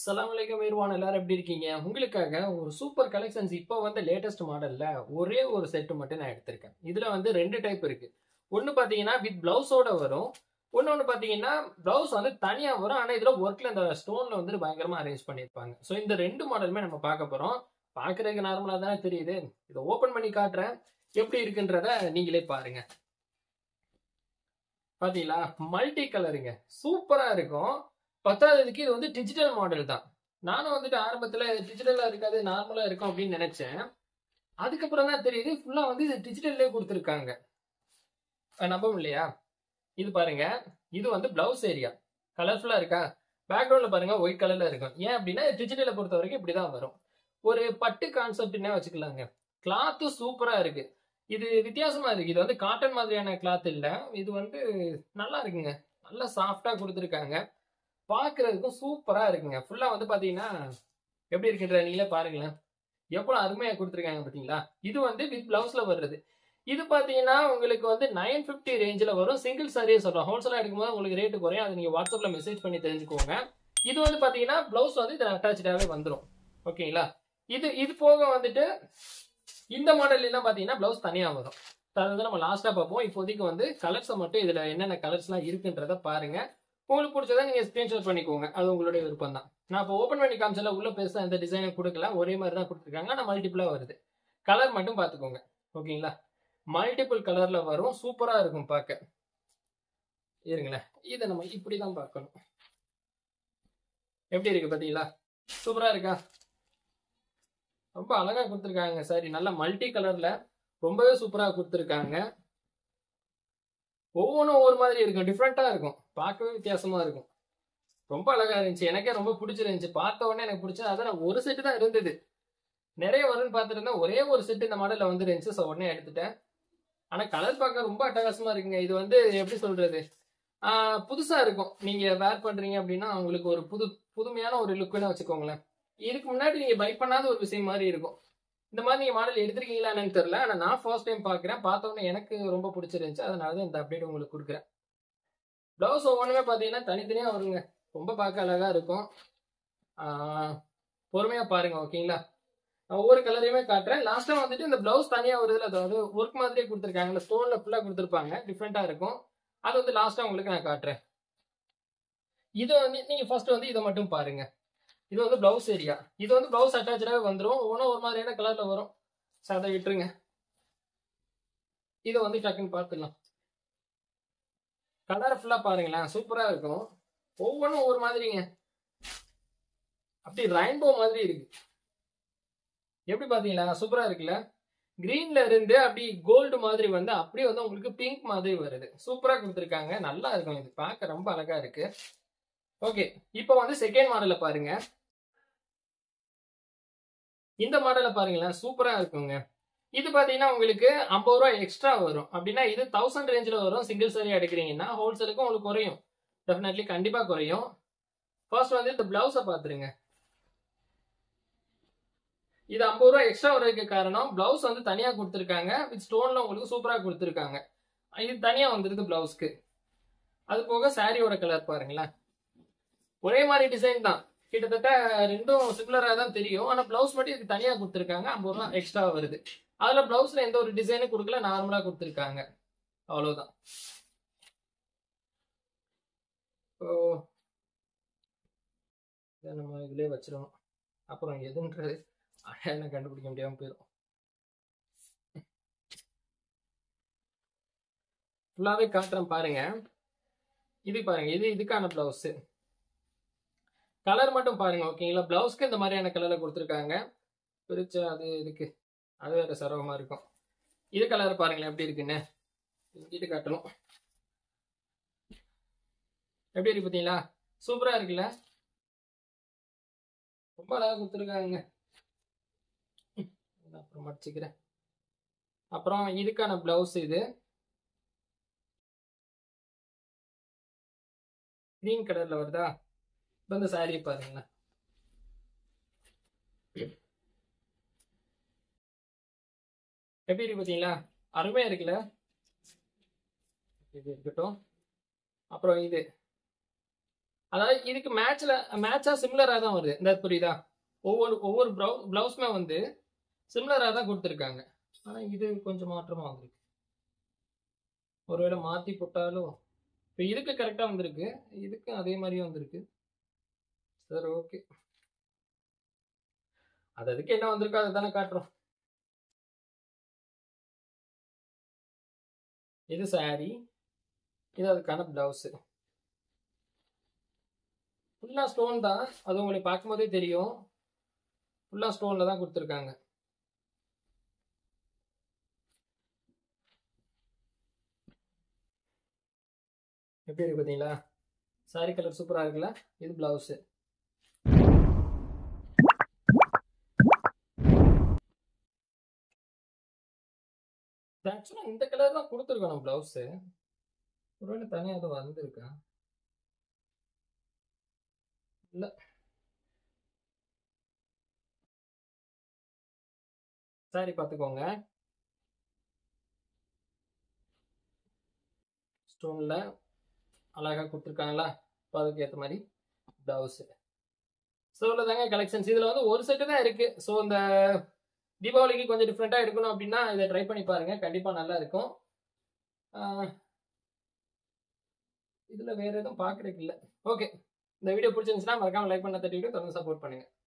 அஸ்ஸலாமு அலைக்கும் வீர்வான் எல்லாரும் எப்படி இருக்கீங்க உங்களுக்காக ஒரு சூப்பர் கலெக்ஷன்ஸ் இப்போ வந்து லேட்டஸ்ட் மாடல்ல ஒரே ஒரு செட்டு மட்டும் நான் எடுத்திருக்கேன் இதுல வந்து ரெண்டு டைப் இருக்கு ஒன்னு பாத்தீங்கன்னா வித் பிளவுஸோட வரும் ஒன்னொன்னு பாத்தீங்கன்னா பிளவுஸ் வந்து தனியா வரும் ஆனா இதுல ஒர்க்ல இந்த ஸ்டோன்ல வந்து பயங்கரமா அரேஞ்ச் பண்ணிருப்பாங்க ஸோ இந்த ரெண்டு மாடலுமே நம்ம பார்க்க போறோம் பாக்குறதுக்கு நார்மலா தானே தெரியுது இதை ஓபன் பண்ணி காட்டுறேன் எப்படி இருக்குன்றத நீங்களே பாருங்க பாத்தீங்களா மல்டி கலருங்க சூப்பரா இருக்கும் பத்தாவதுக்கு இது வந்து டிஜிட்டல் மாடல் தான் நானும் வந்துட்டு ஆரம்பத்துல டிஜிட்டலா இருக்காது நார்மலா இருக்கும் அப்படின்னு நினைச்சேன் அதுக்கப்புறம் தான் தெரியுது ஃபுல்லா வந்து இது டிஜிட்டல்லே கொடுத்துருக்காங்க நம்ப இல்லையா இது பாருங்க இது வந்து பிளவுஸ் ஏரியா கலர்ஃபுல்லா இருக்கா பேக்ரவுண்ட்ல பாருங்க ஒயிட் கலர்ல இருக்கும் ஏன் அப்படின்னா டிஜிட்டலை பொறுத்த வரைக்கும் இப்படிதான் வரும் ஒரு பட்டு கான்செப்ட்னே வச்சுக்கலாங்க கிளாத்து சூப்பரா இருக்கு இது வித்தியாசமா இருக்கு இது வந்து காட்டன் மாதிரியான கிளாத் இல்ல இது வந்து நல்லா இருக்குங்க நல்லா சாஃப்டா கொடுத்துருக்காங்க பார்க்கறதுக்கும் சூப்பரா இருக்குங்க ஃபுல்லா வந்து பாத்தீங்கன்னா எப்படி இருக்குன்ற நீங்களே பாருங்களேன் எவ்வளவு அருமையா கொடுத்துருக்காங்க பாத்தீங்களா இது வந்து வித் பிளவுஸ்ல வர்றது இது பாத்தீங்கன்னா உங்களுக்கு வந்து நைன் ஃபிஃப்டி ரேஞ்சில் வரும் சிங்கிள் சாரியே சொல்றோம் ஹோல்சேலா எடுக்கும்போது உங்களுக்கு ரேட்டு குறையும் அதை நீங்க வாட்ஸ்அப்ல மெசேஜ் பண்ணி தெரிஞ்சுக்கோங்க இது வந்து பாத்தீங்கன்னா பிளவுஸ் வந்து இதில் அட்டாச்சாவே வந்துடும் ஓகேங்களா இது இது போக வந்துட்டு இந்த மாடல் எல்லாம் பாத்தீங்கன்னா பிளவுஸ் தனியா வரும் அது வந்து நம்ம லாஸ்டா பார்ப்போம் இப்போதைக்கு வந்து கலர்ஸை மட்டும் இதுல என்னென்ன கலர்ஸ்லாம் இருக்குன்றத பாருங்க உங்களுக்கு பிடிச்சதா நீங்க ஸ்கிரீன்ஷாட் பண்ணிக்கோங்க அது உங்களுடைய விருப்பம் தான் நான் இப்போ ஓப்பன் பண்ணி காமிச்சல உள்ள பெருசா எந்த டிசைனும் கொடுக்கல ஒரே மாதிரி தான் கொடுத்துருக்காங்க ஆனால் மல்டிபிளா வருது கலர் மட்டும் பார்த்துக்கோங்க ஓகேங்களா மல்டிபிள் கலர்ல வரும் சூப்பரா இருக்கும் பார்க்க இருங்களேன் இதை நம்ம இப்படி தான் பார்க்கணும் எப்படி இருக்கு பாத்தீங்களா சூப்பரா இருக்கா ரொம்ப அழகா கொடுத்துருக்காங்க சாரி நல்ல மல்டி கலர்ல ரொம்பவே சூப்பரா கொடுத்துருக்காங்க ஒவ்வொன்றும் ஒவ்வொரு மாதிரி இருக்கும் டிஃப்ரெண்டா இருக்கும் பார்க்கவே வித்தியாசமா இருக்கும் ரொம்ப அழகா இருந்துச்சு எனக்கே ரொம்ப பிடிச்சிருந்துச்சு பார்த்த உடனே எனக்கு பிடிச்சது அதான் ஒரு செட்டு தான் இருந்தது நிறைய வரும்னு பார்த்துட்டு ஒரே ஒரு செட்டு இந்த மாடல்ல வந்து இருந்துச்சு ஸோ உடனே எடுத்துட்டேன் ஆனா கலர் பார்க்க ரொம்ப அட்டகாசமா இருக்குங்க இது வந்து எப்படி சொல்றது ஆஹ் புதுசா இருக்கும் நீங்க வேர் பண்றீங்க அப்படின்னா உங்களுக்கு ஒரு புது புதுமையான ஒரு லுக்குன்னு வச்சுக்கோங்களேன் இதுக்கு முன்னாடி நீங்க பை பண்ணாத ஒரு விஷயம் மாதிரி இருக்கும் இந்த மாதிரி நீங்க மாடல் எடுத்திருக்கீங்களா என்னன்னு தெரியல ஆனா நான் ஃபர்ஸ்ட் டைம் பாக்குறேன் பார்த்த உடனே எனக்கு ரொம்ப பிடிச்சிருந்துச்சு அதனால தான் இந்த அப்டேட் உங்களுக்கு கொடுக்குறேன் பிளவுஸ் ஒவ்வொன்றுமே பார்த்தீங்கன்னா தனித்தனியா வருங்க ரொம்ப பார்க்க அழகா இருக்கும் ஆஹ் பொறுமையா பாருங்க ஓகேங்களா நான் ஒவ்வொரு கலரையுமே காட்டுறேன் லாஸ்டா வந்துட்டு இந்த பிளவுஸ் தனியா வருதுல அதாவது ஒர்க் மாதிரியே கொடுத்துருக்காங்க இந்த ஸ்டோன்ல ஃபுல்லா கொடுத்துருப்பாங்க டிஃப்ரெண்டா இருக்கும் அது வந்து லாஸ்டா உங்களுக்கு நான் காட்டுறேன் இது வந்து நீங்க ஃபர்ஸ்ட் வந்து இதை மட்டும் பாருங்க இது வந்து பிளவுஸ் ஏரியா இது வந்து பிளவுஸ் அட்டாச்சாவே வந்துடும் ஒவ்வொன்றும் ஒரு மாதிரியான கலர்ல வரும் சரி அதை விட்டுருங்க இதை வந்து டக்குன்னு பார்த்துக்கலாம் கலர் ஃபுல்லா பாருங்களேன் சூப்பரா இருக்கும் ஒவ்வொன்றும் ஒரு மாதிரிங்க அப்படி ரெயின்போ மாதிரி இருக்கு எப்படி பாத்தீங்களா சூப்பரா இருக்குல்ல கிரீன்ல இருந்து அப்படி கோல்டு மாதிரி வந்து அப்படியே வந்து உங்களுக்கு பிங்க் மாதிரி வருது சூப்பரா கொடுத்துருக்காங்க நல்லா இருக்கும் இது பார்க்க ரொம்ப அழகா இருக்கு ஓகே இப்போ வந்து செகண்ட் மாடலை பாருங்க இந்த மாடலை பாருங்களேன் சூப்பரா இருக்குங்க இது பாத்தீங்கன்னா உங்களுக்கு ஐம்பது ரூபா எக்ஸ்ட்ரா வரும் அப்படின்னா இது தௌசண்ட் ரேஞ்சில் வரும் சிங்கிள் சாரி எடுக்கிறீங்கன்னா ஹோல்சேலுக்கும் உங்களுக்கு குறையும் டெஃபினெட்லி கண்டிப்பா குறையும் ஃபர்ஸ்ட் வந்து இந்த பிளவுஸை பாத்துருங்க இது ஐம்பது ரூபா எக்ஸ்ட்ரா வரதுக்கு காரணம் பிளவுஸ் வந்து தனியா கொடுத்துருக்காங்க வித் ஸ்டோன்ல உங்களுக்கு சூப்பரா கொடுத்துருக்காங்க இது தனியா வந்துருக்கு பிளவுஸ்க்கு அது போக சாரியோட கலர் பாருங்களேன் ஒரே மாதிரி டிசைன் தான் கிட்டத்தட்ட ரெண்டும் சிமிலரா தான் தெரியும் ஆனா பிளவுஸ் மட்டும் இதுக்கு தனியா கொடுத்துருக்காங்க ஐம்பது ரூபா எக்ஸ்ட்ரா வருது அதுல பிளவுஸ்ல எந்த ஒரு டிசைனும் கொடுக்கல நார்மலா கொடுத்துருக்காங்க அவ்வளவுதான் இப்போ இதை நம்ம இதுலயே வச்சிருவோம் அப்புறம் எதுன்றது அடையாளம் கண்டுபிடிக்க முடியாம போயிடும் ஃபுல்லாவே காட்டுறேன் பாருங்க இது பாருங்க இது இதுக்கான பிளவுஸ் கலர் மட்டும் பாருங்க ஓகேங்களா பிளவுஸ்க்கு இந்த மாதிரியான கலர்ல கொடுத்துருக்காங்க பிரிச்சா அது இதுக்கு அது வேற சரவமா இருக்கும் இது கலர் பாருங்களேன் எப்படி இருக்குன்னு இது காட்டணும் எப்படி இருக்கு பார்த்தீங்களா சூப்பரா இருக்குல்ல ரொம்ப அழகா கொடுத்துருக்காங்க அப்புறம் மடிச்சுக்கிறேன் அப்புறம் இதுக்கான பிளவுஸ் இது கிரீன் கலர்ல வருதா இப்போ இந்த சாரி பாருங்களேன் எப்படி இருக்கு பார்த்தீங்களா அருமையா இருக்குல்ல இது இருக்கட்டும் அப்புறம் இது அதாவது இதுக்கு மேட்ச்ல மேட்சா சிமிலரா தான் வருது இந்த புரியுதா ஒவ்வொரு ஒவ்வொரு பிளவுஸ்மே வந்து சிமிலரா தான் கொடுத்துருக்காங்க ஆனா இது கொஞ்சம் மாற்றமா வந்திருக்கு ஒருவேளை மாத்தி போட்டாலும் இப்போ இதுக்கு கரெக்டா வந்திருக்கு இதுக்கும் அதே மாதிரியே வந்திருக்கு சரி ஓகே அது அதுக்கு என்ன வந்திருக்கோ அதை தானே காட்டுறோம் இது saree இது அதுக்கான பிளவுஸ் ஃபுல்லா ஸ்டோன் தான் அது உங்களுக்கு பார்க்கும்போதே தெரியும் ஃபுல்லா ஸ்டோன்ல தான் கொடுத்துருக்காங்க எப்படி இருக்கு பார்த்தீங்களா saree கலர் சூப்பரா இருக்குல்ல இது பிளவுஸ் ஆக்சுவலாக இந்த கலர் தான் கொடுத்துருக்கணும் பிளவுஸு ஒருவேளை தனியாக எதுவும் வந்திருக்கா இல்லை சாரி பார்த்துக்கோங்க ஸ்டோனில் அழகாக கொடுத்துருக்காங்களா இப்போ அதுக்கு ஏற்ற மாதிரி ப்ளவுஸு ஸோ தாங்க கலெக்ஷன்ஸ் இதில் வந்து ஒரு செட்டு தான் இருக்குது ஸோ இந்த தீபாவளிக்கு கொஞ்சம் டிஃப்ரெண்ட்டாக இருக்கணும் அப்படின்னா இதை ட்ரை பண்ணி பாருங்கள் கண்டிப்பாக நல்லா இருக்கும் இதில் வேறு எதுவும் பார்க்குறதுக்கு இல்லை ஓகே இந்த வீடியோ பிடிச்சிருந்துச்சுன்னா மறக்காம லைக் பண்ண தட்டிட்டு தொடர்ந்து சப்போர்ட் பண்ணுங்கள்